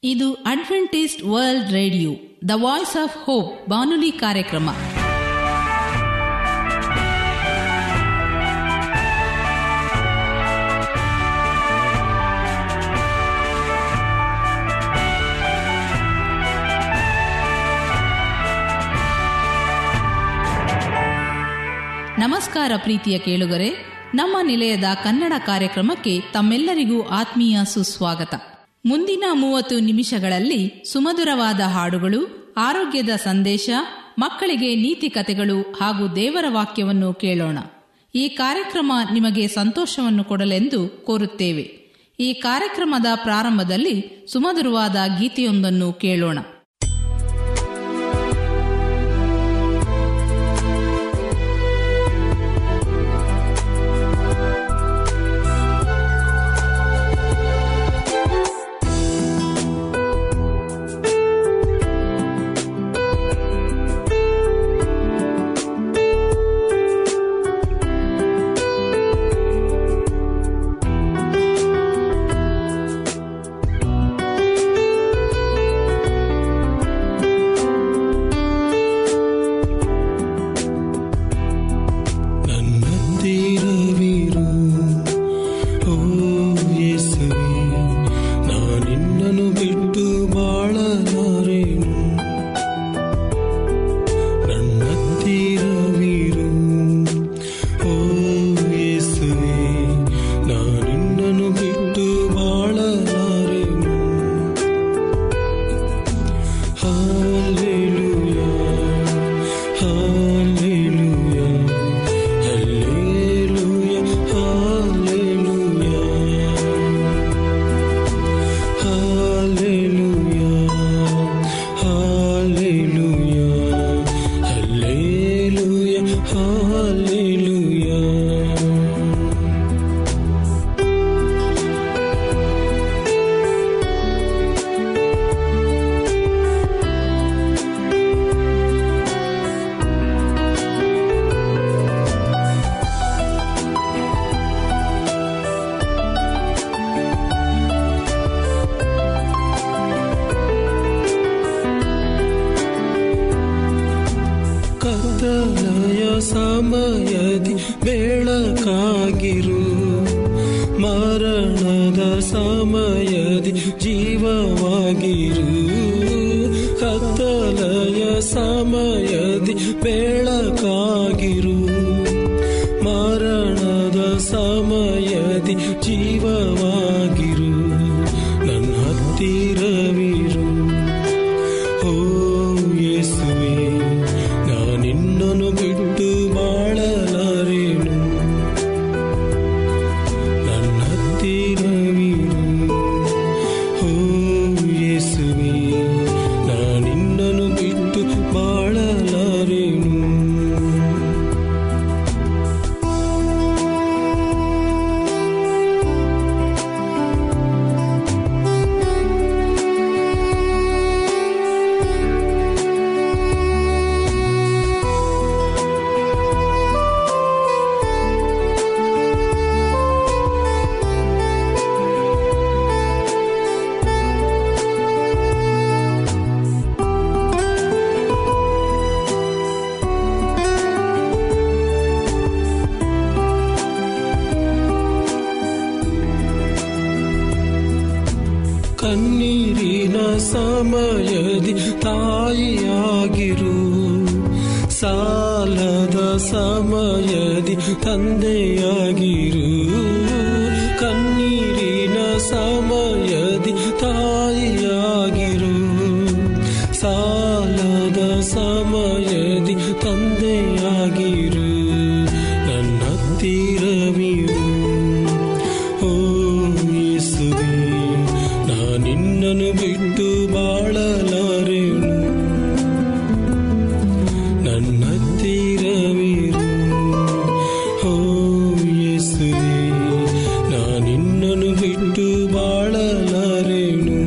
ಇದು adventist world radio the voice of hope ಬಾನುಲಿ ಕಾರ್ಯಕ್ರಮ ನಮಸ್ಕಾರ ಪ್ರೀತಿಯ ಕೇಳುಗರೆ ನಮ್ಮ ನಿಲಯದ ಕನ್ನಡ ಕಾರ್ಯಕ್ರಮಕ್ಕೆ ತಮ್ಮೆಲ್ಲರಿಗೂ ಆತ್ಮೀಯ ಸುಸ್ವಾಗತ ಮುಂದಿನ ಮೂವತ್ತು ನಿಮಿಷಗಳಲ್ಲಿ ಸುಮಧುರವಾದ ಹಾಡುಗಳು ಆರೋಗ್ಯದ ಸಂದೇಶ ಮಕ್ಕಳಿಗೆ ನೀತಿ ಕಥೆಗಳು ಹಾಗೂ ದೇವರ ವಾಕ್ಯವನ್ನು ಕೇಳೋಣ ಈ ಕಾರ್ಯಕ್ರಮ ನಿಮಗೆ ಸಂತೋಷವನ್ನು ಕೊಡಲೆಂದು ಕೋರುತ್ತೇವೆ ಈ ಕಾರ್ಯಕ್ರಮದ ಪ್ರಾರಂಭದಲ್ಲಿ ಸುಮಧುರವಾದ ಗೀತೆಯೊಂದನ್ನು ಕೇಳೋಣ ನನ್ನಂದಿರವಿರು ಓ ಯೇಸುವೆ ನಾನಿನ್ನನು ಬಿಟ್ಟು ಬಾಳಲಾರೆನು ನನ್ನಂದಿರವಿರು ಓ ಯೇಸುವೆ ನಾನಿನ್ನನು ಬಿಟ್ಟು ಬಾಳಲಾರೆನು Hallelujah, Hallelujah, Hallelujah, Hallelujah, Hallelujah, Hallelujah, Hallelujah, Hallelujah. ಕತ್ತಲೆಯ ಸಮಯದಿ ಬೆಳಕಾಗಿರು ಮರಣದ ಸಮಯದಿ ಜೀವವಾಗಿರು ಕತ್ತಲೆಯ ಸಮಯದಿ ಬೆಳಕಾಗಿರು ಮರಣದ ಸಮಯದಿ ಜೀವವಾಗಿರು ನನ್ನ ಹತ್ತಿರವಿರು ಓ ಯೇಸುವೆ ನಾನಿನ್ನನು ಬಿಟ್ಟು ಬಾಳಲಾರೆನು ನನ್ನ ಹತ್ತಿರವಿರು ಓ ಯೇಸುವೆ ನಾನಿನ್ನನು ಬಿಟ್ಟು ಬಾಳಲಾರೆನು ಕಣ್ಣೀರಿನ ಸಮಯದಿ ತಾಯಿಯಾಗಿರು ಸಾಲದ ಸಮಯದಿ ತಂದೆಯಾಗಿರು ಕಣ್ಣೀರಿನ ಸಮಯದಿ ತಾಯಿಯಾಗಿರು ಸಾಲದ ಸಮಯದಿ ತಂದೆಯಾಗಿರು ನನ್ನ ಹತ್ತಿರವಿರು ಓ ಯೇಸುವೆ ನಾನಿನ್ನನು ಬಿಟ್ಟು ಬಾಳಲಾರೆನು ನನ್ನ ಹತ್ತಿರವಿರು ಓ ಯೇಸುವೆ ನಾನಿನ್ನನು ಬಿಟ್ಟು ಬಾಳಲಾರೆನು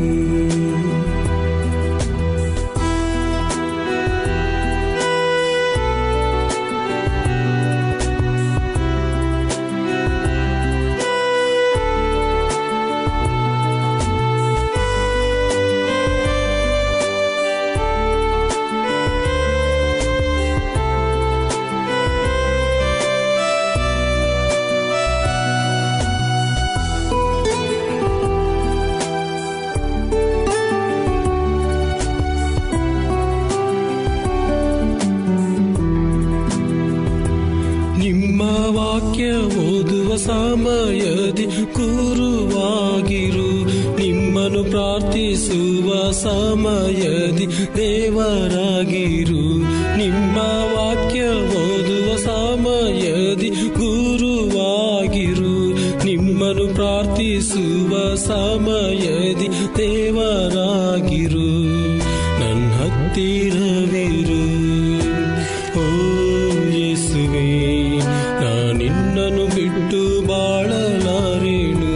ಸಮಯದಿ ಕುರುವಾಗಿರು ನಿಮ್ಮನ್ನು ಪ್ರಾರ್ಥಿಸುವ ಸಮಯದಿ ದೇವರಾಗಿರು ನಿಮ್ಮ ವಾಕ್ಯ ಓದುವ ಸಮಯದಿ ಗುರುವಾಗಿರು ನಿಮ್ಮನ್ನು ಪ್ರಾರ್ಥಿಸುವ ಸಮಯದಿ ದೇವರಾಗಿರು ನನ್ನ ಹತ್ತಿರವಿರು ಓ ಯೇಸುವೆ ನಾನಿನ್ನನು ಬಿಟ್ಟು ಬಾಳಲಾರೇನು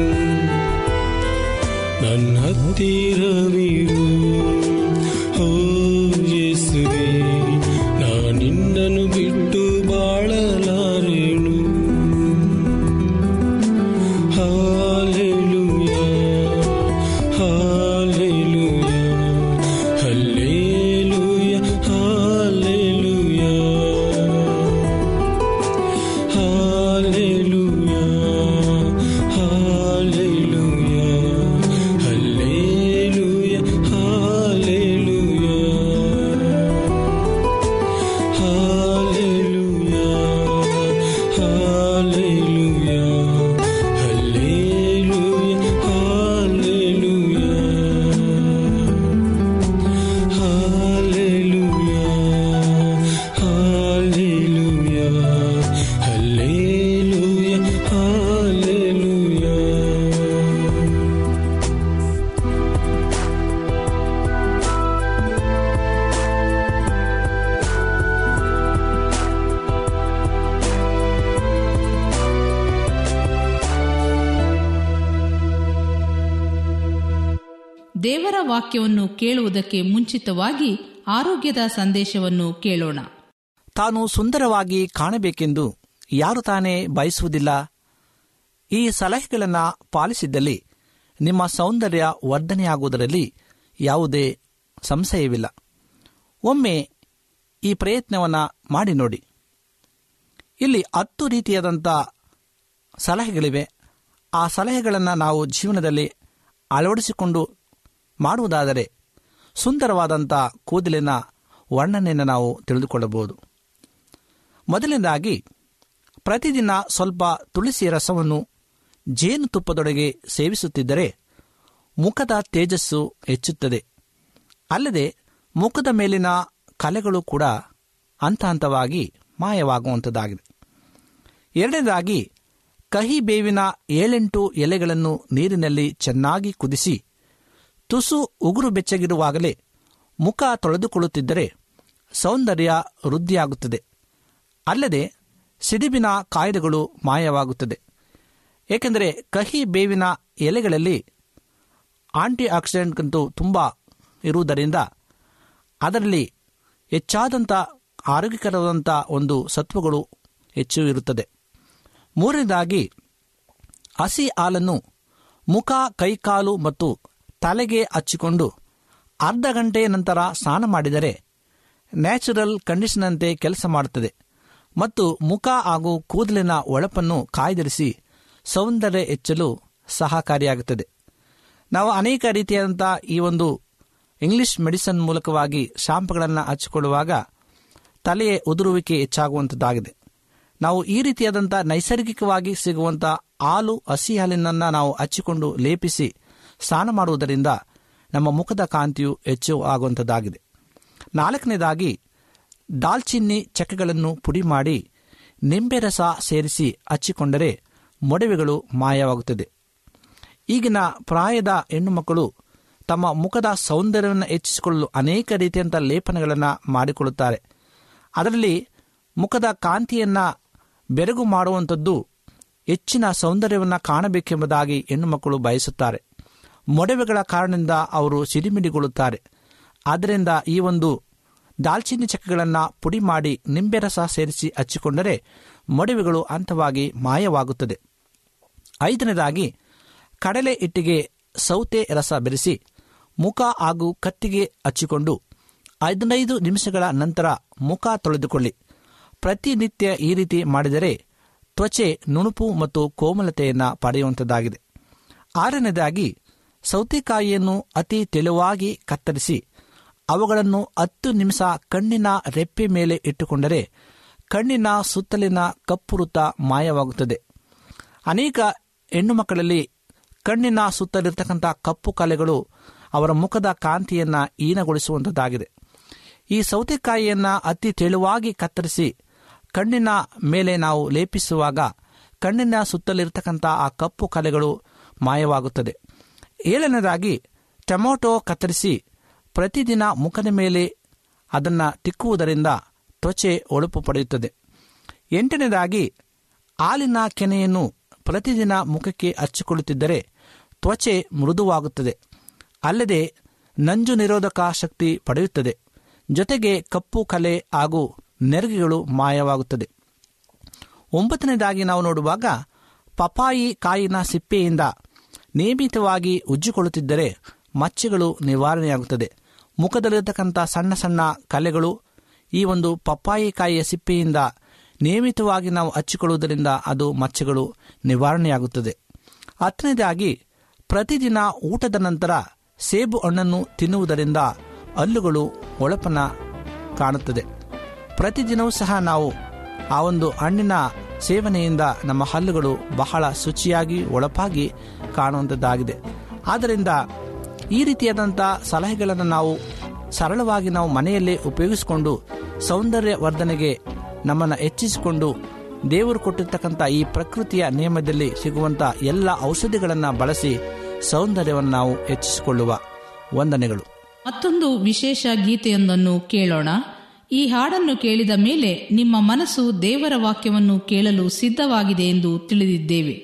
ನನ್ನ ಹತ್ತಿರವಿರು ಓ ಯೇಸುವೆ ನಾನಿನ್ನನು ಬಿಟ್ಟು ಬಾಳಲಾರೇನು hallelujah hallelujah hallelujah hallelujah hallelujah hallelujah hallelujah hallelujah hallelujah hallelujah hallelujah hallelujah hallelujah hallelujah hallelujah hallelujah ದೇವರ ವಾಕ್ಯವನ್ನು ಕೇಳುವುದಕ್ಕೆ ಮುಂಚಿತವಾಗಿ ಆರೋಗ್ಯದ ಸಂದೇಶವನ್ನು ಕೇಳೋಣ ತಾನು ಸುಂದರವಾಗಿ ಕಾಣಬೇಕೆಂದು ಯಾರು ತಾನೇ ಬಯಸುವುದಿಲ್ಲ ಈ ಸಲಹೆಗಳನ್ನು ಪಾಲಿಸಿದ್ದಲ್ಲಿ ನಿಮ್ಮ ಸೌಂದರ್ಯ ವರ್ಧನೆಯಾಗುವುದರಲ್ಲಿ ಯಾವುದೇ ಸಂಶಯವಿಲ್ಲ ಒಮ್ಮೆ ಈ ಪ್ರಯತ್ನವನ್ನು ಮಾಡಿ ನೋಡಿ ಇಲ್ಲಿ ಹತ್ತು ರೀತಿಯಾದಂಥ ಸಲಹೆಗಳಿವೆ ಆ ಸಲಹೆಗಳನ್ನು ನಾವು ಜೀವನದಲ್ಲಿ ಅಳವಡಿಸಿಕೊಂಡು ಮಾಡುವುದಾದರೆ ಸುಂದರವಾದಂಥ ಕೂದಲಿನ ವರ್ಣನೆಯನ್ನು ನಾವು ತಿಳಿದುಕೊಳ್ಳಬಹುದು ಮೊದಲನೇದಾಗಿ ಪ್ರತಿದಿನ ಸ್ವಲ್ಪ ತುಳಸಿ ರಸವನ್ನು ಜೇನುತುಪ್ಪದೊಳಗೆ ಸೇವಿಸುತ್ತಿದ್ದರೆ ಮುಖದ ತೇಜಸ್ಸು ಹೆಚ್ಚುತ್ತದೆ ಅಲ್ಲದೆ ಮುಖದ ಮೇಲಿನ ಕಲೆಗಳು ಕೂಡ ಹಂತ ಹಂತವಾಗಿ ಮಾಯವಾಗುವಂಥದ್ದಾಗಿದೆ ಎರಡನೇದಾಗಿ ಕಹಿ ಬೇವಿನ ಏಳೆಂಟು ಎಲೆಗಳನ್ನು ನೀರಿನಲ್ಲಿ ಚೆನ್ನಾಗಿ ಕುದಿಸಿ ತುಸು ಉಗುರು ಬೆಚ್ಚಗಿರುವಾಗಲೇ ಮುಖ ತೊಳೆದುಕೊಳ್ಳುತ್ತಿದ್ದರೆ ಸೌಂದರ್ಯ ವೃದ್ಧಿಯಾಗುತ್ತದೆ ಅಲ್ಲದೆ ಸಿಡಿಬಿನ ಕಾಯ್ದೆಗಳು ಮಾಯವಾಗುತ್ತದೆ ಏಕೆಂದರೆ ಕಹಿ ಬೇವಿನ ಎಲೆಗಳಲ್ಲಿ ಆಂಟಿ ಆಕ್ಸಿಡೆಂಟ್ಗಂತೂ ತುಂಬ ಇರುವುದರಿಂದ ಅದರಲ್ಲಿ ಹೆಚ್ಚಾದಂಥ ಆರೋಗ್ಯಕರವಾದಂಥ ಒಂದು ಸತ್ವಗಳು ಹೆಚ್ಚು ಇರುತ್ತದೆ ಮೂರನೇದಾಗಿ ಹಸಿ ಹಾಲನ್ನು ಮುಖ ಕೈಕಾಲು ಮತ್ತು ತಲೆಗೆ ಹಚ್ಚಿಕೊಂಡು ಅರ್ಧ ಗಂಟೆಯ ನಂತರ ಸ್ನಾನ ಮಾಡಿದರೆ ನ್ಯಾಚುರಲ್ ಕಂಡೀಷನಂತೆ ಕೆಲಸ ಮಾಡುತ್ತದೆ ಮತ್ತು ಮುಖ ಹಾಗೂ ಕೂದಲಿನ ಒಳಪನ್ನು ಕಾಯ್ದಿರಿಸಿ ಸೌಂದರ್ಯ ಹೆಚ್ಚಲು ಸಹಕಾರಿಯಾಗುತ್ತದೆ ನಾವು ಅನೇಕ ರೀತಿಯಾದಂಥ ಈ ಒಂದು ಇಂಗ್ಲಿಷ್ ಮೆಡಿಸನ್ ಮೂಲಕವಾಗಿ ಶಾಂಪುಗಳನ್ನು ಹಚ್ಚಿಕೊಳ್ಳುವಾಗ ತಲೆಯ ಉದುರುವಿಕೆ ಹೆಚ್ಚಾಗುವಂಥದ್ದಾಗಿದೆ ನಾವು ಈ ರೀತಿಯಾದಂಥ ನೈಸರ್ಗಿಕವಾಗಿ ಸಿಗುವಂಥ ಹಾಲು ಹಸಿ ಹಾಲಿನನ್ನು ನಾವು ಹಚ್ಚಿಕೊಂಡು ಲೇಪಿಸಿ ಸ್ನಾನ ಮಾಡುವುದರಿಂದ ನಮ್ಮ ಮುಖದ ಕಾಂತಿಯು ಹೆಚ್ಚು ಆಗುವಂಥದ್ದಾಗಿದೆ ನಾಲ್ಕನೇದಾಗಿ ದಾಲ್ಚಿನ್ನಿ ಚಕ್ಕೆಗಳನ್ನು ಪುಡಿ ಮಾಡಿ ನಿಂಬೆ ರಸ ಸೇರಿಸಿ ಹಚ್ಚಿಕೊಂಡರೆ ಮೊಡವೆಗಳು ಮಾಯವಾಗುತ್ತದೆ ಈಗಿನ ಪ್ರಾಯದ ಹೆಣ್ಣು ಮಕ್ಕಳು ತಮ್ಮ ಮುಖದ ಸೌಂದರ್ಯವನ್ನು ಹೆಚ್ಚಿಸಿಕೊಳ್ಳಲು ಅನೇಕ ರೀತಿಯಂಥ ಲೇಪನಗಳನ್ನು ಮಾಡಿಕೊಳ್ಳುತ್ತಾರೆ ಅದರಲ್ಲಿ ಮುಖದ ಕಾಂತಿಯನ್ನು ಬೆರಗು ಮಾಡುವಂಥದ್ದು ಹೆಚ್ಚಿನ ಸೌಂದರ್ಯವನ್ನು ಕಾಣಬೇಕೆಂಬುದಾಗಿ ಹೆಣ್ಣು ಮಕ್ಕಳು ಬಯಸುತ್ತಾರೆ ಮೊಡವೆಗಳ ಕಾರಣದಿಂದ ಅವರು ಸಿಡಿಮಿಡಿಗೊಳ್ಳುತ್ತಾರೆ ಆದ್ದರಿಂದ ಈ ಒಂದು ದಾಲ್ಚಿನ್ನಿ ಚಕ್ಕೆಗಳನ್ನು ಪುಡಿ ಮಾಡಿ ನಿಂಬೆ ರಸ ಸೇರಿಸಿ ಹಚ್ಚಿಕೊಂಡರೆ ಮೊಡವೆಗಳು ಹಂತವಾಗಿ ಮಾಯವಾಗುತ್ತದೆ ಐದನೇದಾಗಿ ಕಡಲೆ ಹಿಟ್ಟಿಗೆ ಸೌತೆ ರಸ ಬೆರೆಸಿ ಮುಖ ಹಾಗೂ ಕತ್ತಿಗೆ ಹಚ್ಚಿಕೊಂಡು ಹದಿನೈದು ನಿಮಿಷಗಳ ನಂತರ ಮುಖ ತೊಳೆದುಕೊಳ್ಳಿ ಪ್ರತಿನಿತ್ಯ ಈ ರೀತಿ ಮಾಡಿದರೆ ತ್ವಚೆ ನುಣುಪು ಮತ್ತು ಕೋಮಲತೆಯನ್ನು ಪಡೆಯುವಂಥದ್ದಾಗಿದೆ ಆರನೇದಾಗಿ ಸೌತೆಕಾಯಿಯನ್ನು ಅತಿ ತೆಳುವಾಗಿ ಕತ್ತರಿಸಿ ಅವುಗಳನ್ನು ಹತ್ತು ನಿಮಿಷ ಕಣ್ಣಿನ ರೆಪ್ಪೆ ಮೇಲೆ ಇಟ್ಟುಕೊಂಡರೆ ಕಣ್ಣಿನ ಸುತ್ತಲಿನ ಕಪ್ಪು ವೃತ್ತ ಮಾಯವಾಗುತ್ತದೆ ಅನೇಕ ಹೆಣ್ಣು ಮಕ್ಕಳಲ್ಲಿ ಕಣ್ಣಿನ ಸುತ್ತಲಿರ್ತಕ್ಕಂಥ ಕಪ್ಪು ಕಲೆಗಳು ಅವರ ಮುಖದ ಕಾಂತಿಯನ್ನು ಹೀನಗೊಳಿಸುವಂಥದ್ದಾಗಿದೆ ಈ ಸೌತೆಕಾಯಿಯನ್ನು ಅತಿ ತೆಳುವಾಗಿ ಕತ್ತರಿಸಿ ಕಣ್ಣಿನ ಮೇಲೆ ನಾವು ಲೇಪಿಸುವಾಗ ಕಣ್ಣಿನ ಸುತ್ತಲಿರ್ತಕ್ಕಂಥ ಆ ಕಪ್ಪು ಕಲೆಗಳು ಮಾಯವಾಗುತ್ತದೆ ಏಳನೇದಾಗಿ ಟೊಮೊಟೊ ಕತ್ತರಿಸಿ ಪ್ರತಿದಿನ ಮುಖದ ಮೇಲೆ ಅದನ್ನು ತಿಕ್ಕುವುದರಿಂದ ತ್ವಚೆ ಹೊಳಪು ಪಡೆಯುತ್ತದೆ ಎಂಟನೇದಾಗಿ ಹಾಲಿನ ಕೆನೆಯನ್ನು ಪ್ರತಿದಿನ ಮುಖಕ್ಕೆ ಹಚ್ಚಿಕೊಳ್ಳುತ್ತಿದ್ದರೆ ತ್ವಚೆ ಮೃದುವಾಗುತ್ತದೆ ಅಲ್ಲದೆ ನಂಜು ನಿರೋಧಕ ಶಕ್ತಿ ಪಡೆಯುತ್ತದೆ ಜೊತೆಗೆ ಕಪ್ಪು ಕಲೆ ಹಾಗೂ ನೆರಿಗೆಗಳು ಮಾಯವಾಗುತ್ತದೆ ಒಂಬತ್ತನೇದಾಗಿ ನಾವು ನೋಡುವಾಗ ಪಪಾಯಿ ಕಾಯಿನ ಸಿಪ್ಪೆಯಿಂದ ನಿಯಮಿತವಾಗಿ ಉಜ್ಜಿಕೊಳ್ಳುತ್ತಿದ್ದರೆ ಮಚ್ಚೆಗಳು ನಿವಾರಣೆಯಾಗುತ್ತದೆ ಮುಖದಲ್ಲಿರತಕ್ಕಂಥ ಸಣ್ಣ ಸಣ್ಣ ಕಲೆಗಳು ಈ ಒಂದು ಪಪ್ಪಾಯಿ ಕಾಯಿಯ ಸಿಪ್ಪೆಯಿಂದ ನಿಯಮಿತವಾಗಿ ನಾವು ಹಚ್ಚಿಕೊಳ್ಳುವುದರಿಂದ ಅದು ಮಚ್ಚೆಗಳು ನಿವಾರಣೆಯಾಗುತ್ತದೆ ಹತ್ತನೇದಾಗಿ ಪ್ರತಿದಿನ ಊಟದ ನಂತರ ಸೇಬು ಹಣ್ಣನ್ನು ತಿನ್ನುವುದರಿಂದ ಹಲ್ಲುಗಳು ಹೊಳಪನ ಕಾಣುತ್ತದೆ ಪ್ರತಿದಿನವೂ ಸಹ ನಾವು ಆ ಒಂದು ಹಣ್ಣಿನ ಸೇವನೆಯಿಂದ ನಮ್ಮ ಹಲ್ಲುಗಳು ಬಹಳ ಶುಚಿಯಾಗಿ ಒಳಪಾಗಿ ಕಾಣುವಂಥದ್ದಾಗಿದೆ ಆದ್ದರಿಂದ ಈ ರೀತಿಯಾದಂಥ ಸಲಹೆಗಳನ್ನು ನಾವು ಸರಳವಾಗಿ ನಾವು ಮನೆಯಲ್ಲೇ ಉಪಯೋಗಿಸಿಕೊಂಡು ಸೌಂದರ್ಯ ವರ್ಧನೆಗೆ ನಮ್ಮನ್ನು ಹೆಚ್ಚಿಸಿಕೊಂಡು ದೇವರು ಕೊಟ್ಟಿರ್ತಕ್ಕಂಥ ಈ ಪ್ರಕೃತಿಯ ನಿಯಮದಲ್ಲಿ ಸಿಗುವಂಥ ಎಲ್ಲ ಔಷಧಿಗಳನ್ನು ಬಳಸಿ ಸೌಂದರ್ಯವನ್ನು ನಾವು ಹೆಚ್ಚಿಸಿಕೊಳ್ಳುವ ವಂದನೆಗಳು ಮತ್ತೊಂದು ವಿಶೇಷ ಗೀತೆಯೊಂದನ್ನು ಕೇಳೋಣ ಈ ಹಾಡನ್ನು ಕೇಳಿದ ಮೇಲೆ ನಿಮ್ಮ ಮನಸ್ಸು ದೇವರ ವಾಕ್ಯವನ್ನು ಕೇಳಲು ಸಿದ್ಧವಾಗಿದೆ ಎಂದು ತಿಳಿದಿದ್ದೇವೆ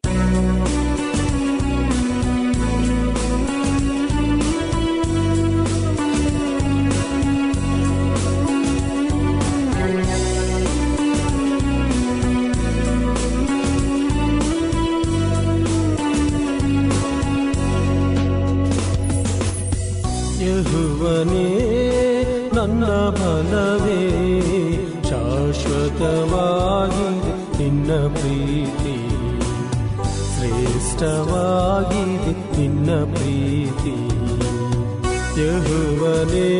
ಯಹುವನೇ ನನ್ನ ಬಲವೇ ಶಾಶ್ವತವಾಗಿದೆ ನಿನ್ನ ಪ್ರೀತಿ ಶ್ರೇಷ್ಠವಾಗಿದೆ ನಿನ್ನ ಪ್ರೀತಿ ಯಹುವನೇ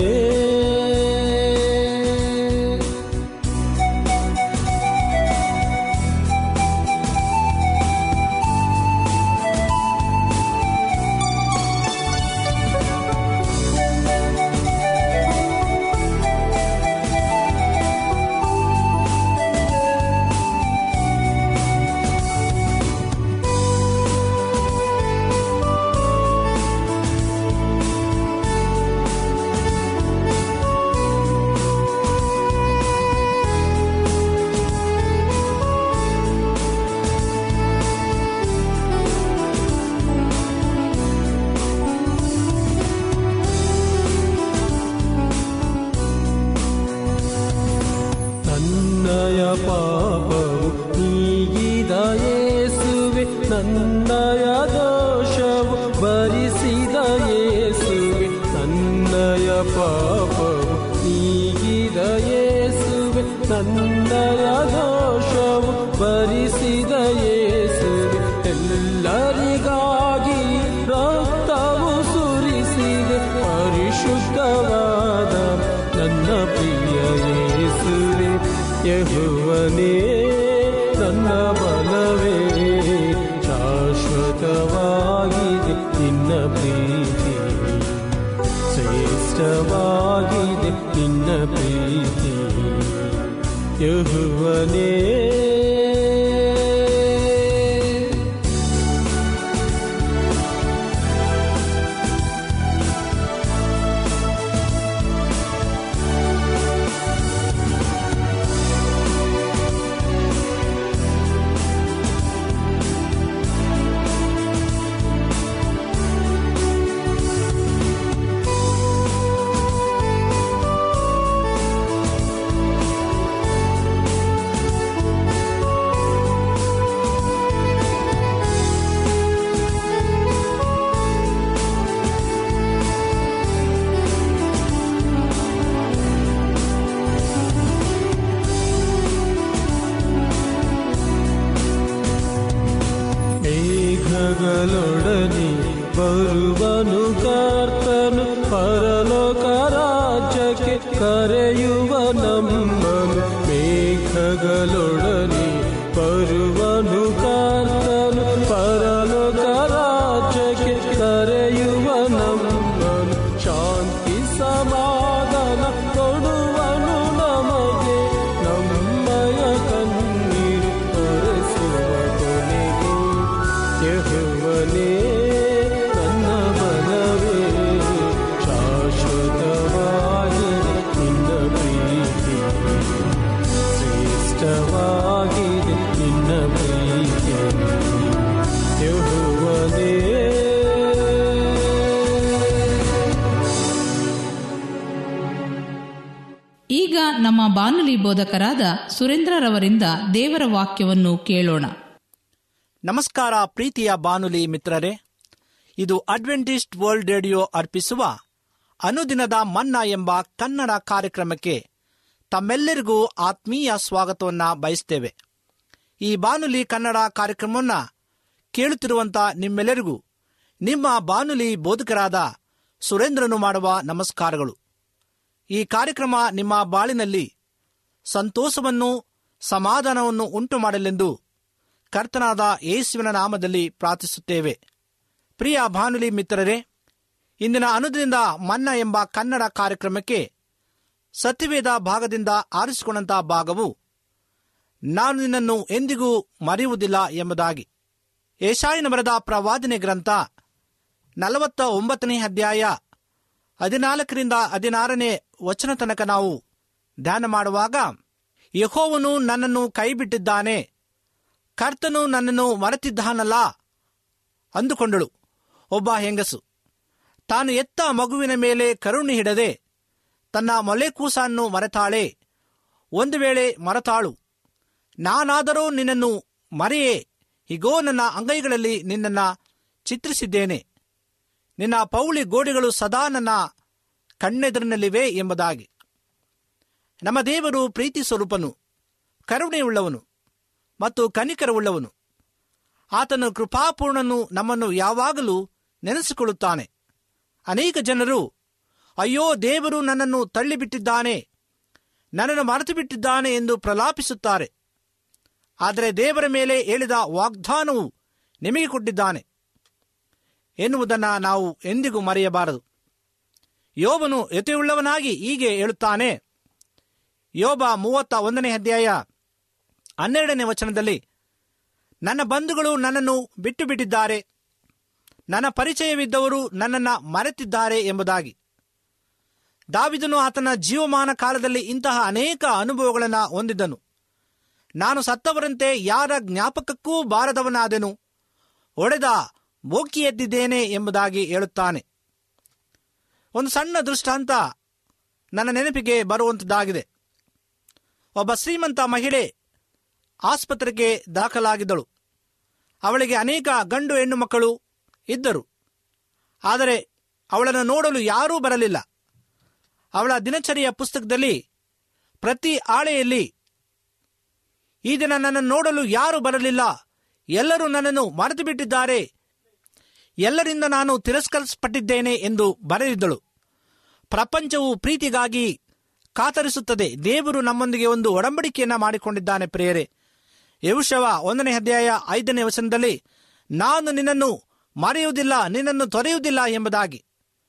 ನನ್ನಯ ಪಾಪವು ನೀಗಿದ ಯೇಸುವೆ ನನ್ನಯ ದೋಷವು ಭರಿಸಿದ ಯೇಸುವೆ ನನ್ನಯ ಪಾಪವು ನೀಗಿದ ಯೇಸುವೆ ನನ್ನಯ ದೋಷವು ಭರಿಸಿದ ಯೇಸುವೆ ಎಲ್ಲರಿಗಾಗಿ ರಕ್ತವು ಸುರಿಸಿದೆ ಪರಿಶುದ್ಧವಾದ ನನ್ನ ಪ್ರಿಯ ಯೇಸುವೆ ಯಹುವನೇ ನನ್ನ ಬಲವೇ ಶಾಶ್ವತವಾಗಿದೆ ನಿನ್ನ ಪ್ರೀತಿ ಶ್ರೇಷ್ಠವಾಗಿದೆ ನಿನ್ನ ಪ್ರೀತಿ ಯಹುವನೇ ಮೇಘಗಳೊಡನೆ ಬರುವನು ಕರ್ತನು ಪರಲೋಕ ರಾಜ್ಯಕ್ಕೆ ಕರೆಯುವ ನಮ್ಮನು ಮೇಘಗಳೊಡನೆ ಬರುವನು ಕರ್ತನು ನಮ್ಮ ಬಾನುಲಿ ಬೋಧಕರಾದ ಸುರೇಂದ್ರರವರಿಂದ ದೇವರ ವಾಕ್ಯವನ್ನು ಕೇಳೋಣ ನಮಸ್ಕಾರ ಪ್ರೀತಿಯ ಬಾನುಲಿ ಮಿತ್ರರೇ ಇದು ಅಡ್ವೆಂಟಿಸ್ಟ್ ವರ್ಲ್ಡ್ ರೇಡಿಯೋ ಅರ್ಪಿಸುವ ಅನುದಿನದ ಮನ್ನಾ ಎಂಬ ಕನ್ನಡ ಕಾರ್ಯಕ್ರಮಕ್ಕೆ ತಮ್ಮೆಲ್ಲರಿಗೂ ಆತ್ಮೀಯ ಸ್ವಾಗತವನ್ನ ಬಯಸ್ತೇವೆ ಈ ಬಾನುಲಿ ಕನ್ನಡ ಕಾರ್ಯಕ್ರಮವನ್ನ ಕೇಳುತ್ತಿರುವಂತ ನಿಮ್ಮೆಲ್ಲರಿಗೂ ನಿಮ್ಮ ಬಾನುಲಿ ಬೋಧಕರಾದ ಸುರೇಂದ್ರನು ಮಾಡುವ ನಮಸ್ಕಾರಗಳು ಈ ಕಾರ್ಯಕ್ರಮ ನಿಮ್ಮ ಬಾಳಿನಲ್ಲಿ ಸಂತೋಷವನ್ನು ಸಮಾಧಾನವನ್ನು ಉಂಟು ಮಾಡಲೆಂದು ಕರ್ತನಾದ ಯೇಸುವಿನ ನಾಮದಲ್ಲಿ ಪ್ರಾರ್ಥಿಸುತ್ತೇವೆ ಪ್ರಿಯ ಭಾನುಲಿ ಮಿತ್ರರೇ ಇಂದಿನ ಅನುದಿನದ ಮನ್ನ ಎಂಬ ಕನ್ನಡ ಕಾರ್ಯಕ್ರಮಕ್ಕೆ ಸತ್ಯವೇದ ಭಾಗದಿಂದ ಆರಿಸಿಕೊಂಡಂತಹ ಭಾಗವು ನಾನು ನಿನ್ನನ್ನು ಎಂದಿಗೂ ಮರೆಯುವುದಿಲ್ಲ ಎಂಬುದಾಗಿ ಏಷಾಯನ ಬರೆದ ಪ್ರವಾದನೆ ಗ್ರಂಥ ನಲವತ್ತ ಒಂಬತ್ತನೇ ಅಧ್ಯಾಯ ಹದಿನಾಲ್ಕರಿಂದ ಹದಿನಾರನೇ ವಚನ ತನಕ ನಾವು ಧ್ಯಾನ ಮಾಡುವಾಗ ಯಹೋವನು ನನ್ನನ್ನು ಕೈಬಿಟ್ಟಿದ್ದಾನೆ ಕರ್ತನು ನನ್ನನ್ನು ಮರೆತಿದ್ದಾನಲ್ಲ ಅಂದುಕೊಂಡಳು ಒಬ್ಬ ಹೆಂಗಸು ತಾನು ಎತ್ತ ಮಗುವಿನ ಮೇಲೆ ಕರುಣೆ ಹಿಡದೆ ತನ್ನ ಮೊಲೆಕೂಸನ್ನು ಮರೆತಾಳೆ ಒಂದು ವೇಳೆ ಮರೆತಾಳು ನಾನಾದರೂ ನಿನ್ನನ್ನು ಮರೆಯೇ ಹೀಗೋ ನನ್ನ ಅಂಗೈಗಳಲ್ಲಿ ನಿನ್ನನ್ನು ಚಿತ್ರಿಸಿದ್ದೇನೆ ನಿನ್ನ ಪೌಳಿ ಗೋಡೆಗಳು ಸದಾ ನನ್ನ ಕಣ್ಣೆದುರಿನಲ್ಲಿವೆ ಎಂಬುದಾಗಿ ನಮ್ಮ ದೇವರು ಪ್ರೀತಿ ಸ್ವರೂಪನು ಕರುಣೆಯುಳ್ಳವನು ಮತ್ತು ಕನಿಕರವುಳ್ಳವನು ಆತನು ಕೃಪಾಪೂರ್ಣನು ನಮ್ಮನ್ನು ಯಾವಾಗಲೂ ನೆನೆಸಿಕೊಳ್ಳುತ್ತಾನೆ ಅನೇಕ ಜನರು ಅಯ್ಯೋ ದೇವರು ನನ್ನನ್ನು ತಳ್ಳಿಬಿಟ್ಟಿದ್ದಾನೆ ನನ್ನನ್ನು ಮರೆತು ಬಿಟ್ಟಿದ್ದಾನೆ ಎಂದು ಪ್ರಲಾಪಿಸುತ್ತಾರೆ ಆದರೆ ದೇವರ ಮೇಲೆ ಹೇಳಿದ ವಾಗ್ದಾನವು ನಿಮಗೆ ಕೊಟ್ಟಿದ್ದಾನೆ ಎನ್ನುವುದನ್ನು ನಾವು ಎಂದಿಗೂ ಮರೆಯಬಾರದು ಯೋಬನು ಯತಿಯುಳ್ಳವನಾಗಿ ಹೀಗೆ ಹೇಳುತ್ತಾನೆ ಯೋಬ ಮೂವತ್ತ ಒಂದನೇ ಅಧ್ಯಾಯ ಹನ್ನೆರಡನೇ ವಚನದಲ್ಲಿ ನನ್ನ ಬಂಧುಗಳು ನನ್ನನ್ನು ಬಿಟ್ಟು ಬಿಟ್ಟಿದ್ದಾರೆ ನನ್ನ ಪರಿಚಯವಿದ್ದವರು ನನ್ನನ್ನು ಮರೆತಿದ್ದಾರೆ ಎಂಬುದಾಗಿ ದಾವಿದನು ಆತನ ಜೀವಮಾನ ಕಾಲದಲ್ಲಿ ಇಂತಹ ಅನೇಕ ಅನುಭವಗಳನ್ನು ಹೊಂದಿದ್ದನು ನಾನು ಸತ್ತವರಂತೆ ಯಾರ ಜ್ಞಾಪಕಕ್ಕೂ ಬಾರದವನಾದೆನು ಒಡೆದ ಬೋಕಿ ಎದ್ದಿದ್ದೇನೆ ಎಂಬುದಾಗಿ ಹೇಳುತ್ತಾನೆ ಒಂದು ಸಣ್ಣ ದೃಷ್ಟಾಂತ ನನ್ನ ನೆನಪಿಗೆ ಬರುವಂಥದ್ದಾಗಿದೆ ಒಬ್ಬ ಶ್ರೀಮಂತ ಮಹಿಳೆ ಆಸ್ಪತ್ರೆಗೆ ದಾಖಲಾಗಿದ್ದಳು ಅವಳಿಗೆ ಅನೇಕ ಗಂಡು ಹೆಣ್ಣು ಮಕ್ಕಳು ಇದ್ದರು ಆದರೆ ಅವಳನ್ನು ನೋಡಲು ಯಾರೂ ಬರಲಿಲ್ಲ ಅವಳ ದಿನಚರಿಯ ಪುಸ್ತಕದಲ್ಲಿ ಪ್ರತಿ ಆಳೆಯಲ್ಲಿ ಈ ದಿನ ನನ್ನನ್ನು ನೋಡಲು ಯಾರೂ ಬರಲಿಲ್ಲ ಎಲ್ಲರೂ ನನ್ನನ್ನು ಮರೆತು ಬಿಟ್ಟಿದ್ದಾರೆ ಎಲ್ಲರಿಂದ ನಾನು ತಿರಸ್ಕರಿಸಲ್ಪಟ್ಟಿದ್ದೇನೆ ಎಂದು ಬರೆದಿದ್ದಳು ಪ್ರಪಂಚವು ಪ್ರೀತಿಗಾಗಿ ಕಾತರಿಸುತ್ತದೆ ದೇವರು ನಮ್ಮೊಂದಿಗೆ ಒಂದು ಒಡಂಬಡಿಕೆಯನ್ನ ಮಾಡಿಕೊಂಡಿದ್ದಾನೆ ಪ್ರಿಯರೇ ಯವುಶವ ಒಂದನೇ ಅಧ್ಯಾಯ ಐದನೇ ವಚನದಲ್ಲಿ ನಾನು ನಿನ್ನನ್ನು ಮರೆಯುವುದಿಲ್ಲ ನಿನ್ನನ್ನು ತೊರೆಯುವುದಿಲ್ಲ ಎಂಬುದಾಗಿ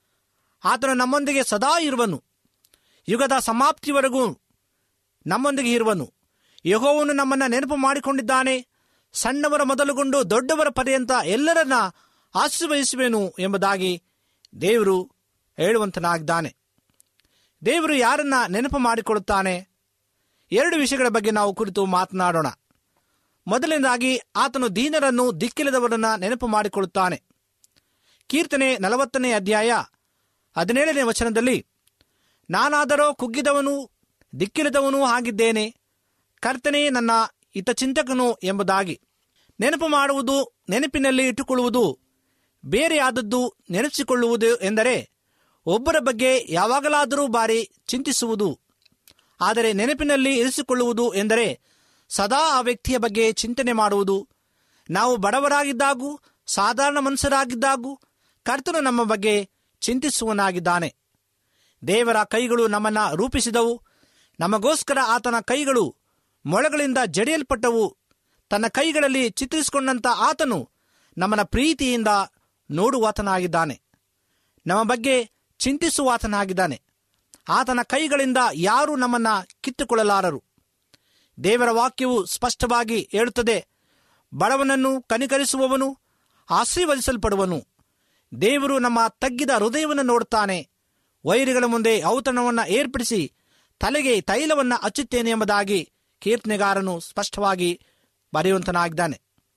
ಆತನು ನಮ್ಮೊಂದಿಗೆ ಸದಾ ಇರುವನು ಯುಗದ ಸಮಾಪ್ತಿವರೆಗೂ ನಮ್ಮೊಂದಿಗೆ ಇರುವನು ಯಹೋವನು ನಮ್ಮನ್ನ ನೆನಪು ಮಾಡಿಕೊಂಡಿದ್ದಾನೆ ಸಣ್ಣವರ ಮೊದಲುಗೊಂಡು ದೊಡ್ಡವರ ಪರ್ಯಂತ ಎಲ್ಲರನ್ನ ಆಶೀರ್ವದಿಸುವೆನು ಎಂಬುದಾಗಿ ದೇವರು ಹೇಳುವಂತನಾಗಿದ್ದಾನೆ ದೇವರು ಯಾರನ್ನ ನೆನಪು ಮಾಡಿಕೊಳ್ಳುತ್ತಾನೆ ಎರಡು ವಿಷಯಗಳ ಬಗ್ಗೆ ನಾವು ಕುರಿತು ಮಾತನಾಡೋಣ ಮೊದಲನೇದಾಗಿ ಆತನು ದೀನರನ್ನು ದಿಕ್ಕಿಲ್ಲದವರನ್ನ ನೆನಪು ಮಾಡಿಕೊಳ್ಳುತ್ತಾನೆ ಕೀರ್ತನೆ ನಲವತ್ತನೇ ಅಧ್ಯಾಯ ಹದಿನೇಳನೇ ವಚನದಲ್ಲಿ ನಾನಾದರೋ ಕುಗ್ಗಿದವನು ದಿಕ್ಕಿಲ್ಲದವನೂ ಆಗಿದ್ದೇನೆ ಕರ್ತನೇ ನನ್ನ ಹಿತಚಿಂತಕನು ಎಂಬುದಾಗಿ ನೆನಪು ಮಾಡುವುದು ನೆನಪಿನಲ್ಲಿ ಇಟ್ಟುಕೊಳ್ಳುವುದು ಬೇರೆಯಾದದ್ದು ನೆನೆಸಿಕೊಳ್ಳುವುದು ಎಂದರೆ ಒಬ್ಬರ ಬಗ್ಗೆ ಯಾವಾಗಲಾದರೂ ಬಾರಿ ಚಿಂತಿಸುವುದು ಆದರೆ ನೆನಪಿನಲ್ಲಿ ಇರಿಸಿಕೊಳ್ಳುವುದು ಎಂದರೆ ಸದಾ ಆ ವ್ಯಕ್ತಿಯ ಬಗ್ಗೆ ಚಿಂತನೆ ಮಾಡುವುದು ನಾವು ಬಡವರಾಗಿದ್ದಾಗೂ ಸಾಧಾರಣ ಮನುಷ್ಯರಾಗಿದ್ದಾಗೂ ಕರ್ತನು ನಮ್ಮ ಬಗ್ಗೆ ಚಿಂತಿಸುವನಾಗಿದ್ದಾನೆ ದೇವರ ಕೈಗಳು ನಮ್ಮನ್ನ ರೂಪಿಸಿದವು ನಮಗೋಸ್ಕರ ಆತನ ಕೈಗಳು ಮೊಳಗಳಿಂದ ಜಡಿಯಲ್ಪಟ್ಟವು ತನ್ನ ಕೈಗಳಲ್ಲಿ ಚಿತ್ರಿಸಿಕೊಂಡಂತ ಆತನು ನಮ್ಮನ್ನ ಪ್ರೀತಿಯಿಂದ ನೋಡುವಾತನಾಗಿದ್ದಾನೆ ನಮ್ಮ ಬಗ್ಗೆ ಚಿಂತಿಸುವಾತನಾಗಿದ್ದಾನೆ ಆತನ ಕೈಗಳಿಂದ ಯಾರೂ ನಮ್ಮನ್ನ ಕಿತ್ತುಕೊಳ್ಳಲಾರರು ದೇವರ ವಾಕ್ಯವು ಸ್ಪಷ್ಟವಾಗಿ ಹೇಳುತ್ತದೆ ಬಡವನನ್ನು ಕನಿಕರಿಸುವವನು ಆಶೀರ್ವದಿಸಲ್ಪಡುವನು ದೇವರು ನಮ್ಮ ತಗ್ಗಿದ ಹೃದಯವನ್ನು ನೋಡುತ್ತಾನೆ ವೈರಿಗಳ ಮುಂದೆ ಔತಣವನ್ನು ಏರ್ಪಡಿಸಿ ತಲೆಗೆ ತೈಲವನ್ನು ಹಚ್ಚುತ್ತೇನೆ ಎಂಬುದಾಗಿ ಕೀರ್ತನೆಗಾರನು ಸ್ಪಷ್ಟವಾಗಿ ಬರೆಯುವಂತನಾಗಿದ್ದಾನೆ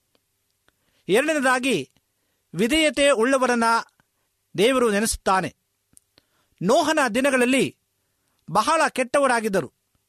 ಎರಡನೇದಾಗಿ ವಿಧೇಯತೆ ಉಳ್ಳವರನ್ನ ದೇವರು ನೆನೆಸುತ್ತಾನೆ ನೋಹನ ದಿನಗಳಲ್ಲಿ ಬಹಳ ಕೆಟ್ಟವರಾಗಿದ್ದರು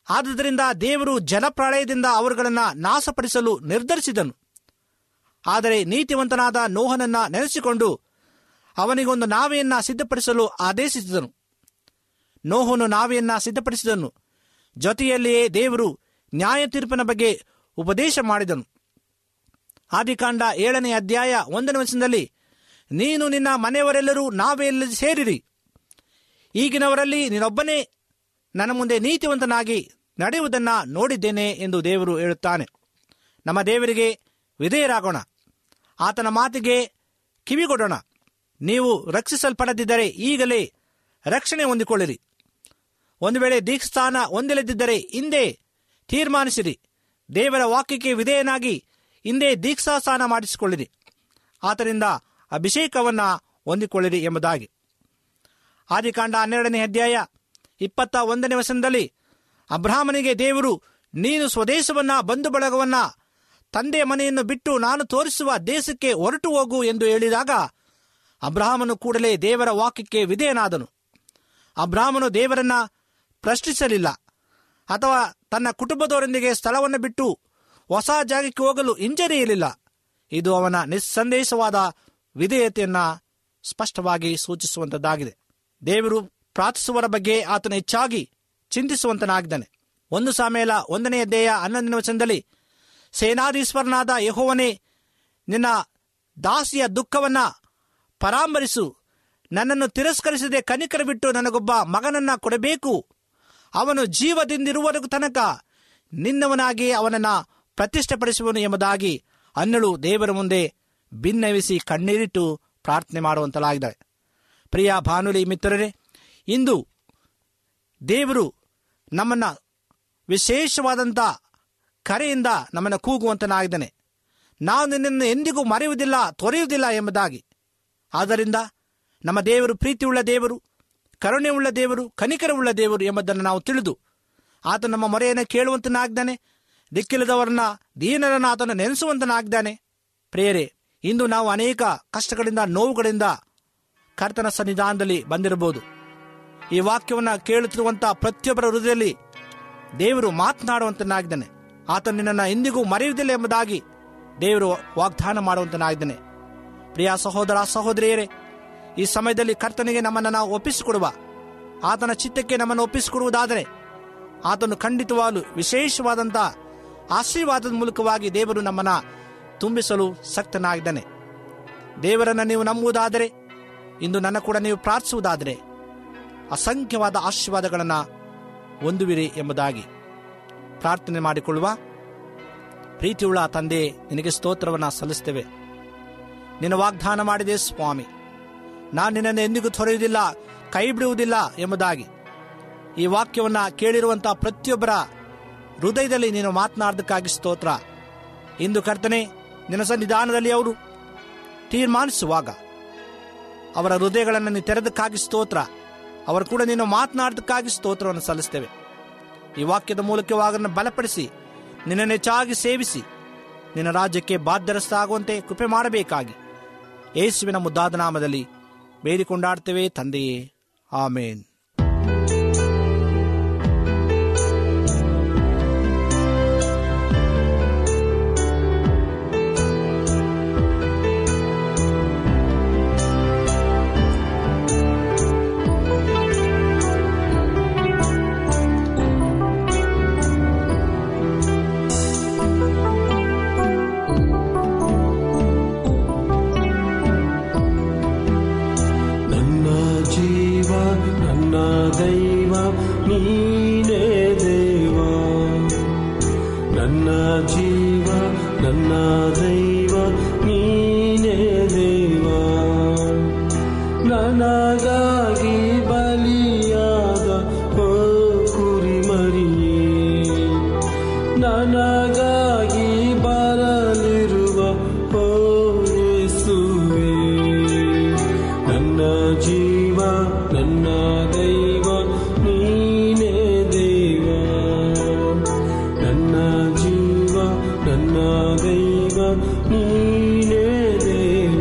ಆದುದರಿಂದ ದೇವರು ಜಲಪ್ರಳಯದಿಂದ ಅವರುಗಳನ್ನು ನಾಶಪಡಿಸಲು ನಿರ್ಧರಿಸಿದನು ಆದರೆ ನೀತಿವಂತನಾದ ನೋಹನನ್ನ ನೆನೆಸಿಕೊಂಡು ಅವನಿಗೊಂದು ನಾವೆಯನ್ನ ಸಿದ್ಧಪಡಿಸಲು ಆದೇಶಿಸಿದನು ನೋಹನು ನಾವೆಯನ್ನ ಸಿದ್ಧಪಡಿಸಿದನು ಜೊತೆಯಲ್ಲಿಯೇ ದೇವರು ನ್ಯಾಯ ತೀರ್ಪಿನ ಬಗ್ಗೆ ಉಪದೇಶ ಮಾಡಿದನು ಆದಿಕಾಂಡ ಏಳನೇ ಅಧ್ಯಾಯ ಒಂದನೇ ವರ್ಷದಲ್ಲಿ ನೀನು ನಿನ್ನ ಮನೆಯವರೆಲ್ಲರೂ ನಾವೆಲ್ಲ ಸೇರಿರಿ ಈಗಿನವರಲ್ಲಿ ನೀನೊಬ್ಬನೇ ನನ್ನ ಮುಂದೆ ನೀತಿವಂತನಾಗಿ ನಡೆಯುವುದನ್ನ ನೋಡಿದ್ದೇನೆ ಎಂದು ದೇವರು ಹೇಳುತ್ತಾನೆ ನಮ್ಮ ದೇವರಿಗೆ ವಿಧೇಯರಾಗೋಣ ಆತನ ಮಾತಿಗೆ ಕಿವಿಗೊಡೋಣ ನೀವು ರಕ್ಷಿಸಲ್ಪಡದಿದ್ದರೆ ಈಗಲೇ ರಕ್ಷಣೆ ಹೊಂದಿಕೊಳ್ಳಿರಿ ಒಂದು ವೇಳೆ ದೀಕ್ಷಾನ ಹೊಂದಿಲ್ಲದಿದ್ದರೆ ಹಿಂದೆ ತೀರ್ಮಾನಿಸಿರಿ ದೇವರ ವಾಕ್ಯಕ್ಕೆ ವಿಧೇಯನಾಗಿ ಹಿಂದೆ ದೀಕ್ಷಾ ಸ್ನಾನ ಮಾಡಿಸಿಕೊಳ್ಳಿರಿ ಆತನಿಂದ ಅಭಿಷೇಕವನ್ನ ಹೊಂದಿಕೊಳ್ಳಿರಿ ಎಂಬುದಾಗಿ ಆದಿಕಾಂಡ ಹನ್ನೆರಡನೇ ಅಧ್ಯಾಯ ಇಪ್ಪತ್ತ ಒಂದನೇ ವಸನದಲ್ಲಿ ಅಬ್ರಾಹ್ಮನಿಗೆ ದೇವರು ನೀನು ಸ್ವದೇಶವನ್ನ ಬಂಧು ಬಳಗವನ್ನ ತಂದೆಯ ಮನೆಯನ್ನು ಬಿಟ್ಟು ನಾನು ತೋರಿಸುವ ದೇಶಕ್ಕೆ ಹೊರಟು ಹೋಗು ಎಂದು ಹೇಳಿದಾಗ ಅಬ್ರಾಹ್ಮನು ಕೂಡಲೇ ದೇವರ ವಾಕ್ಯಕ್ಕೆ ವಿಧೇಯನಾದನು ಅಬ್ರಾಹ್ಮನು ದೇವರನ್ನ ಪ್ರಶ್ನಿಸಲಿಲ್ಲ ಅಥವಾ ತನ್ನ ಕುಟುಂಬದವರೊಂದಿಗೆ ಸ್ಥಳವನ್ನು ಬಿಟ್ಟು ಹೊಸ ಜಾಗಕ್ಕೆ ಹೋಗಲು ಹಿಂಜರಿಯಲಿಲ್ಲ ಇದು ಅವನ ನಿಸ್ಸಂದೇಶವಾದ ವಿಧೇಯತೆಯನ್ನ ಸ್ಪಷ್ಟವಾಗಿ ಸೂಚಿಸುವಂತದ್ದಾಗಿದೆ ದೇವರು ಪ್ರಾರ್ಥಿಸುವರ ಬಗ್ಗೆ ಆತನು ಹೆಚ್ಚಾಗಿ ಚಿಂತಿಸುವಂತನಾಗಿದ್ದಾನೆ ಒಂದು ಸಾಮೇಲ ಒಂದನೇ ಅಧ್ಯಾಯ ಹನ್ನೊಂದನೇ ವಚನದಲ್ಲಿ ಸೇನಾಧೀಶ್ವರನಾದ ಯಹೋವನೇ ನಿನ್ನ ದಾಸಿಯ ದುಃಖವನ್ನ ಪರಾಮರಿಸು ನನ್ನನ್ನು ತಿರಸ್ಕರಿಸದೆ ಕನಿಕರ ಬಿಟ್ಟು ನನಗೊಬ್ಬ ಮಗನನ್ನ ಕೊಡಬೇಕು ಅವನು ಜೀವದಿಂದಿರುವವರೆಗೂ ತನಕ ನಿನ್ನವನಾಗಿ ಅವನನ್ನ ಪ್ರತಿಷ್ಠೆಪಡಿಸುವನು ಎಂಬುದಾಗಿ ಅನ್ನಳು ದೇವರ ಮುಂದೆ ಭಿನ್ನವಿಸಿ ಕಣ್ಣೀರಿಟ್ಟು ಪ್ರಾರ್ಥನೆ ಮಾಡುವಂತಲಾಗಿದ್ದಾರೆ ಪ್ರಿಯ ಭಾನುಲಿ ಮಿತ್ರರೇ ಇಂದು ದೇವರು ನಮ್ಮನ್ನ ವಿಶೇಷವಾದಂಥ ಕರೆಯಿಂದ ನಮ್ಮನ್ನು ಕೂಗುವಂತನಾಗಿದ್ದಾನೆ ನಾವು ನಿನ್ನನ್ನು ಎಂದಿಗೂ ಮರೆಯುವುದಿಲ್ಲ ತೊರೆಯುವುದಿಲ್ಲ ಎಂಬುದಾಗಿ ಆದ್ದರಿಂದ ನಮ್ಮ ದೇವರು ಪ್ರೀತಿಯುಳ್ಳ ದೇವರು ಕರುಣೆಯುಳ್ಳ ದೇವರು ಕನಿಕರವುಳ್ಳ ದೇವರು ಎಂಬುದನ್ನು ನಾವು ತಿಳಿದು ಆತ ನಮ್ಮ ಮೊರೆಯನ್ನು ಕೇಳುವಂತನಾಗಿದ್ದಾನೆ ದಿಕ್ಕಿಲ್ಲದವರನ್ನ ದೀನರನ್ನ ಆತನ ನೆನೆಸುವಂತನಾಗಿದ್ದಾನೆ ಪ್ರೇಯರೆ ಇಂದು ನಾವು ಅನೇಕ ಕಷ್ಟಗಳಿಂದ ನೋವುಗಳಿಂದ ಕರ್ತನ ಸನ್ನಿಧಾನದಲ್ಲಿ ಬಂದಿರಬಹುದು ಈ ವಾಕ್ಯವನ್ನು ಕೇಳುತ್ತಿರುವಂತಹ ಪ್ರತಿಯೊಬ್ಬರ ಹೃದಯದಲ್ಲಿ ದೇವರು ಮಾತನಾಡುವಂತನಾಗಿದ್ದಾನೆ ಆತ ನಿನ್ನನ್ನು ಎಂದಿಗೂ ಮರೆಯುವುದಿಲ್ಲ ಎಂಬುದಾಗಿ ದೇವರು ವಾಗ್ದಾನ ಮಾಡುವಂತನಾಗಿದ್ದಾನೆ ಪ್ರಿಯ ಸಹೋದರ ಸಹೋದರಿಯರೇ ಈ ಸಮಯದಲ್ಲಿ ಕರ್ತನಿಗೆ ನಮ್ಮನ್ನು ನಾವು ಒಪ್ಪಿಸಿಕೊಡುವ ಆತನ ಚಿತ್ತಕ್ಕೆ ನಮ್ಮನ್ನು ಒಪ್ಪಿಸಿಕೊಡುವುದಾದರೆ ಆತನು ಖಂಡಿತವಾಗಲು ವಿಶೇಷವಾದಂಥ ಆಶೀರ್ವಾದದ ಮೂಲಕವಾಗಿ ದೇವರು ನಮ್ಮನ್ನ ತುಂಬಿಸಲು ಸಕ್ತನಾಗಿದ್ದಾನೆ ದೇವರನ್ನು ನೀವು ನಂಬುವುದಾದರೆ ಇಂದು ನನ್ನ ಕೂಡ ನೀವು ಪ್ರಾರ್ಥಿಸುವುದಾದರೆ ಅಸಂಖ್ಯವಾದ ಆಶೀರ್ವಾದಗಳನ್ನು ಹೊಂದುವಿರಿ ಎಂಬುದಾಗಿ ಪ್ರಾರ್ಥನೆ ಮಾಡಿಕೊಳ್ಳುವ ಪ್ರೀತಿಯುಳ್ಳ ತಂದೆ ನಿನಗೆ ಸ್ತೋತ್ರವನ್ನು ಸಲ್ಲಿಸ್ತೇವೆ ನಿನ್ನ ವಾಗ್ದಾನ ಮಾಡಿದೆ ಸ್ವಾಮಿ ನಾನು ನಿನ್ನನ್ನು ಎಂದಿಗೂ ತೊರೆಯುವುದಿಲ್ಲ ಕೈ ಬಿಡುವುದಿಲ್ಲ ಎಂಬುದಾಗಿ ಈ ವಾಕ್ಯವನ್ನು ಕೇಳಿರುವಂಥ ಪ್ರತಿಯೊಬ್ಬರ ಹೃದಯದಲ್ಲಿ ನೀನು ಮಾತನಾಡೋದಕ್ಕಾಗಿ ಸ್ತೋತ್ರ ಇಂದು ಕರ್ತನೆ ನಿನ್ನ ಸನ್ನಿಧಾನದಲ್ಲಿ ಅವರು ತೀರ್ಮಾನಿಸುವಾಗ ಅವರ ಹೃದಯಗಳನ್ನು ನೀನು ತೆರೆದಕ್ಕಾಗಿ ಸ್ತೋತ್ರ ಅವರು ಕೂಡ ನೀನು ಮಾತನಾಡೋದಕ್ಕಾಗಿ ಸ್ತೋತ್ರವನ್ನು ಸಲ್ಲಿಸ್ತೇವೆ ಈ ವಾಕ್ಯದ ಮೂಲಕವಾಗನ್ನು ಬಲಪಡಿಸಿ ನಿನ್ನನ್ನು ಹೆಚ್ಚಾಗಿ ಸೇವಿಸಿ ನಿನ್ನ ರಾಜ್ಯಕ್ಕೆ ಬಾಧ್ಯರಸ್ತಾಗುವಂತೆ ಕೃಪೆ ಮಾಡಬೇಕಾಗಿ ಯೇಸುವಿನ ಮುದ್ದಾದ ನಾಮದಲ್ಲಿ ಬೇಡಿಕೊಂಡಾಡ್ತೇವೆ ತಂದೆಯೇ ಆಮೇನ್ ನನ್ನ ಜೀವ ನನ್ನ ದೈವ ನೀನೇ ದೇವ ನನ್ನ ಜೀವ ನನ್ನ ದೈವ ನೀನೇ ದೇವ ನನಗಾಗಿ ಬಲಿಯಾದ ಓ ಕುರಿಮರಿಯೇ ನನಗಾಗಿ ಬರಲಿರುವ ಓ ಯೇಸುವೇ ನನ್ನ ಜೀವ ನನ್ನ ದೈವ ನೀನೇ ದೇವ ನನ್ನ ಜೀವ ನನ್ನ ದೈವ ನೀನೇ ದೇವ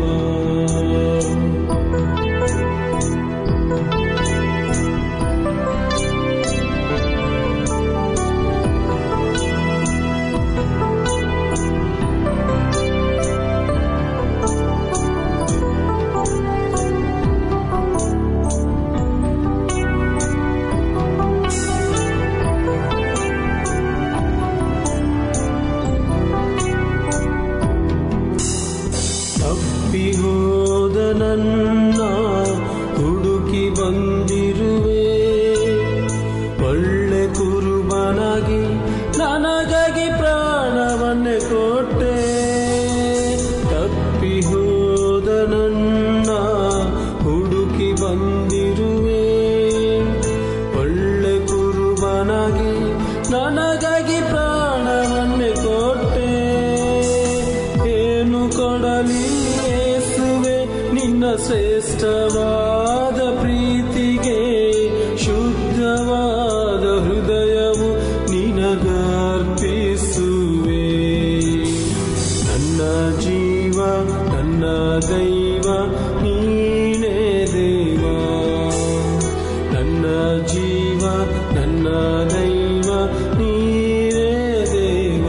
ನನ್ನ ಜೀವ ನನ್ನ ದೈವ ನೀನೇ ದೇವ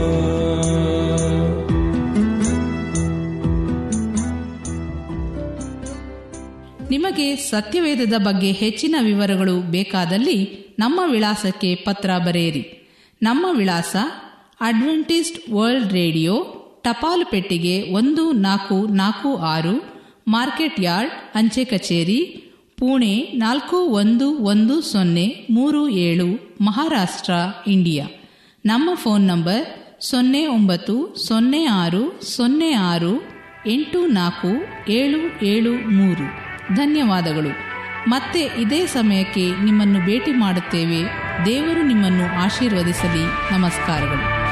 ನಿಮಗೆ ಸತ್ಯವೇದದ ಬಗ್ಗೆ ಹೆಚ್ಚಿನ ವಿವರಗಳು ಬೇಕಾದಲ್ಲಿ ನಮ್ಮ ವಿಳಾಸಕ್ಕೆ ಪತ್ರ ಬರೆಯಿರಿ ನಮ್ಮ ವಿಳಾಸ ಅಡ್ವೆಂಟಿಸ್ಟ್ ವರ್ಲ್ಡ್ ರೇಡಿಯೋ ಟಪಾಲು ಪೆಟ್ಟಿಗೆ ಒಂದು ನಾಲ್ಕು ನಾಲ್ಕು ಆರು ಮಾರ್ಕೆಟ್ ಯಾರ್ಡ್ ಅಂಚೆ ಕಚೇರಿ ಪುಣೆ ನಾಲ್ಕು ಒಂದು ಒಂದು ಸೊನ್ನೆ ಮೂರು ಏಳು ಮಹಾರಾಷ್ಟ್ರ ಇಂಡಿಯಾ ನಮ್ಮ ಫೋನ್ ನಂಬರ್ ಸೊನ್ನೆ ಒಂಬತ್ತು ಸೊನ್ನೆ ಆರು ಸೊನ್ನೆ ಆರು ಎಂಟು ನಾಲ್ಕು ಏಳು ಏಳು ಮೂರು ಧನ್ಯವಾದಗಳು ಮತ್ತೆ ಇದೇ ಸಮಯಕ್ಕೆ ನಿಮ್ಮನ್ನು ಭೇಟಿ ಮಾಡುತ್ತೇವೆ ದೇವರು ನಿಮ್ಮನ್ನು ಆಶೀರ್ವದಿಸಲಿ ನಮಸ್ಕಾರಗಳು